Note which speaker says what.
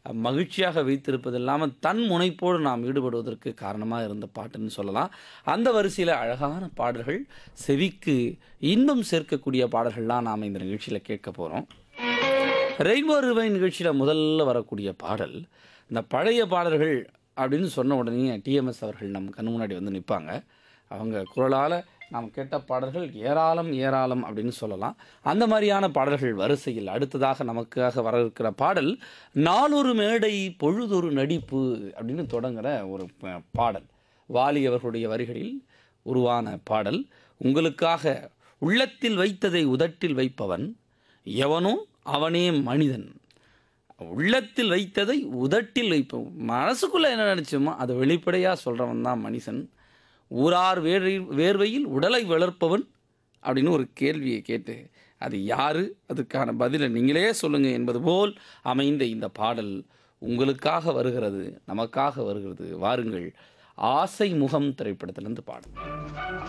Speaker 1: மகிழ்ச்சியாக வைத்திருப்பது இல்லாமல் தன் முனைப்போடு நாம் ஈடுபடுவதற்கு காரணமாக இருந்த பாட்டுன்னு சொல்லலாம் அந்த வரிசையில் அழகான பாடல்கள் செவிக்கு இன்பம் சேர்க்கக்கூடிய பாடல்கள்லாம் நாம் இந்த நிகழ்ச்சியில் கேட்க போகிறோம் ரெயின்போ ரிவை நிகழ்ச்சியில் முதல்ல வரக்கூடிய பாடல் இந்த பழைய பாடல்கள் அப்படின்னு சொன்ன உடனே டிஎம்எஸ் அவர்கள் நம்ம கண் முன்னாடி வந்து நிற்பாங்க அவங்க குரலால் நாம் கேட்ட பாடல்கள் ஏராளம் ஏராளம் அப்படின்னு சொல்லலாம் அந்த மாதிரியான பாடல்கள் வரிசையில் அடுத்ததாக நமக்காக வர இருக்கிற பாடல் நாளொரு மேடை பொழுதொரு நடிப்பு அப்படின்னு தொடங்குற ஒரு ப- பாடல் வாலி அவர்களுடைய வரிகளில் உருவான பாடல் உங்களுக்காக உள்ளத்தில் வைத்ததை உதட்டில் வைப்பவன் எவனோ அவனே மனிதன் உள்ளத்தில் வைத்ததை உதட்டில் வைப்போம் மனசுக்குள்ளே என்ன நினச்சோமோ அதை வெளிப்படையாக சொல்கிறவன் தான் மனுஷன் ஊரார் வேர்வை வேர்வையில் உடலை வளர்ப்பவன் அப்படின்னு ஒரு கேள்வியை கேட்டு அது யாரு அதுக்கான பதிலை நீங்களே சொல்லுங்கள் என்பது போல் அமைந்த இந்த பாடல் உங்களுக்காக வருகிறது நமக்காக வருகிறது வாருங்கள் ஆசை முகம் திரைப்படத்திலிருந்து பாடல்